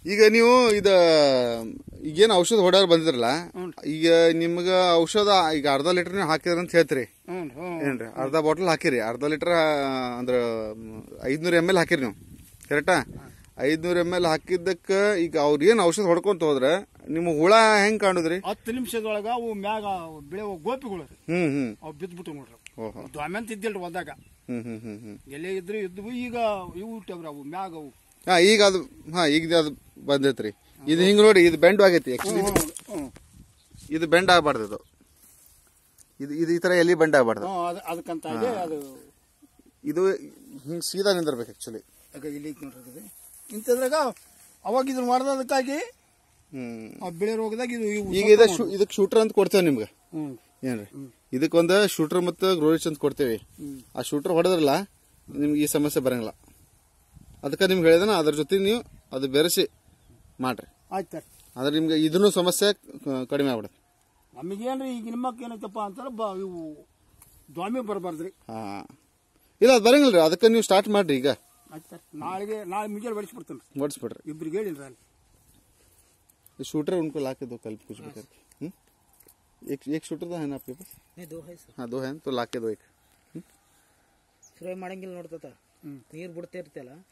ಈಗ ನೀವು ಇದ ಈಗೇನು ಔಷಧ ಹೊಡ್ಯಾರ ಬಂದಿದ್ರಲ್ಲ ಈಗ ನಿಮ್ಗ ಔಷಧ ಈಗ ಅರ್ಧ ಲೀಟರ್ ನೀವು ಹಾಕಿದ್ರ ಅಂತ ಹೇಳ್ತೀರಿ ಹ್ಞೂ ಹ್ಞೂ ಏನ್ರಿ ಅರ್ಧ ಬಾಟಲ್ ಹಾಕಿರಿ ಅರ್ಧ ಲೀಟರ್ ಅಂದ್ರ ಐದ್ನೂರ ಎಮ್ ಎಲ್ ಹಾಕಿರಿ ನೀವು ಕರೆಕ್ಟಾ ಐದ್ನೂರ ಎಮ್ ಎಲ್ ಹಾಕಿದ್ದಕ್ಕ ಈಗ ಅವ್ರ ಏನ್ ಔಷಧ ಹೊಡ್ಕೊಂತ ಹೋದ್ರ ನಿಮ್ಮ ಹುಳ ಹೆಂಗ್ ಕಾಣುದ್ರಿ ಹತ್ತು ನಿಮಿಷದೊಳಗ ಅವು ಮ್ಯಾಗ ಬೆಳೆಯುವ ಗೋಪಿಗಳು ರೀ ಹ್ಮ್ ಹ್ಮ್ ಅವು ಬಿದ್ದ್ಬಿಟ್ಟು ನೋಡ್ರಿ ಓಹೋ ದ್ವಾಮ್ಯಂತ ಇದ್ದಿಲ್ರಿ ಹೋದಾಗ ಹ್ಮ್ ಹ್ಮ್ ಹ್ಮ್ ಹ್ಮ್ ಎಲ್ಲೇ ಇದ್ರು ಇದ್ವು ಈಗ ಇವು ಹುಟ್ಟವ್ರಿ ಅವು ಮ್ಯಾಗ ಅವು ಹಾ ಈಗ ಅದು ಹಾ ಈಗ ಅದು ಬಂದೈತ್ರಿ ಇದು ಹಿಂಗ್ ನೋಡಿ ಇದು ಬೆಂಡ್ ಆಗೈತಿ ಆಕ್ಚುಲಿ ಹ್ಞೂ ಇದು ಬೆಂಡ್ ಆಗಬಾರ್ದು ಇದು ಇದು ಇದು ಈ ತರ ಎಲ್ಲಿ ಬೆಂಡ್ ಆಗಬಾರ್ದು ಹ್ಞೂ ಅದು ಅದಕ್ಕಂತ ಇದೆ ಅದು ಇದು ಹಿಂಗ್ ಸೀದಾ ನಿಂದಿರ್ಬೇಕು ಆಕ್ಚುಲಿ ಆಗ ಇಲ್ಲಿ ಐತ್ ನೋಡ್ರಿ ಅದು ಇಂಥದ್ರಾಗ ಅವಾಗ ಇದನ್ನ ಮಾಡೋದಕ್ಕಾಗಿ ಹ್ಮ್ ಆ ಬೆಳೆ ರೋಗದಾಗ ಇದು ಇವು ಈಗ ಇದು ಶೂ- ಇದಕ್ಕೆ ಶೂಟರ್ ಅಂತ ಕೊಡ್ತೇವೆ ನಿಮ್ಗೆ ಹ್ಞೂ ಏನ್ರಿ ಇದಕ್ಕೊಂದು ಶೂಟರ್ ಮತ್ತು ಗ್ರೋರಿಚ್ ಅಂತ ಕೊಡ್ತೇವೆ ಆ ಶೂಟರ್ ಹೊಡೆದ್ರಲ್ಲ ನಿಮ್ಗೆ ಈ ಸಮಸ್ಯೆ ಬರಂಗಿಲ್ಲ ಅದಕ್ಕೆ ನಿಮ್ಗೆ ಹೇಳಿದನ ಅದ್ರ ಜೊತೆ ನೀವು ಅದು ಬೆರೆಸಿ ಮಾಡ್ರಿ ಆಯ್ತು ಸರ್ ಅಂದ್ರೆ ನಿಮ್ಗೆ ಇದನ್ನು ಸಮಸ್ಯೆ ಕ- ಕಡಿಮೆ ಆಗ್ಬಿಡುತ್ತೆ ನಮಗೇನ್ರಿ ಈಗ ನಿಮ್ಮಕ್ಕೆ ಏನೈತಪ್ಪ ಅಂತಾರೆ ಬ ಇವು ದ್ವಾಮಿ ಬರಬಾರ್ದ್ರಿ ಹಾ ಇಲ್ಲ ಅದು ಬರಂಗಿಲ್ಲ ರೀ ಅದಕ್ಕೆ ನೀವು ಸ್ಟಾರ್ಟ್ ಮಾಡ್ರಿ ಈಗ ಆಯ್ತು ಸರ್ ನಾಳೆಗೆ ನಾಳೆ ಮುಂಜಾನೆ ಬಡಿಸ್ಬಿಡ್ತೇನೆ ರೀ ಓಡಿಸ್ಬಿಡ್ರಿ ಇಬ್ರಿಗೆ ಹೇಳಿನ್ರಿ ಅಲ್ಲಿ शूटर उनको ला के दो कल कुछ भी करके हम्म? एक एक शूटर तो है ना आपके पास नहीं दो है सर हाँ दो है तो ला के दो एक ಫ್ರೈ ಮಾಡಂಗಿಲ್ಲ ನೋಡ್ತತ ನೀರು ಬಿಡ್ತಾ ಇರ್ತಲ್ಲ